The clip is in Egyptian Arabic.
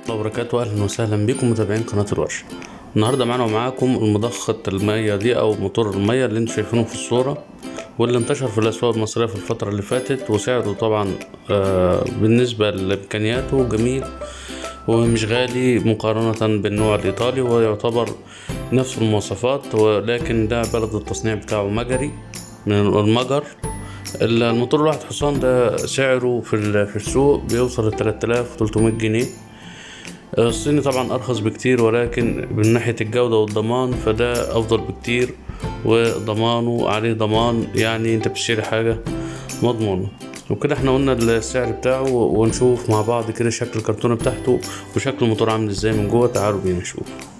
الله وبركاته اهلا وسهلا بكم متابعين قناه الورشه النهارده معانا ومعاكم المضخة المية دي او موتور المية اللي انتوا شايفينه في الصورة واللي انتشر في الاسواق المصرية في الفترة اللي فاتت وسعره طبعا آه بالنسبة لامكانياته جميل ومش غالي مقارنة بالنوع الايطالي ويعتبر نفس المواصفات ولكن ده بلد التصنيع بتاعه مجري من المجر الموتور الواحد حصان ده سعره في ال- في السوق بيوصل ل 3300 جنيه الصيني طبعا ارخص بكتير ولكن من ناحية الجودة والضمان فده افضل بكتير وضمانه عليه ضمان يعني انت بتشتري حاجة مضمونة وكده احنا قلنا السعر بتاعه ونشوف مع بعض كده شكل الكرتونة بتاعته وشكل الموتور عامل ازاي من جوه تعالوا بينا نشوف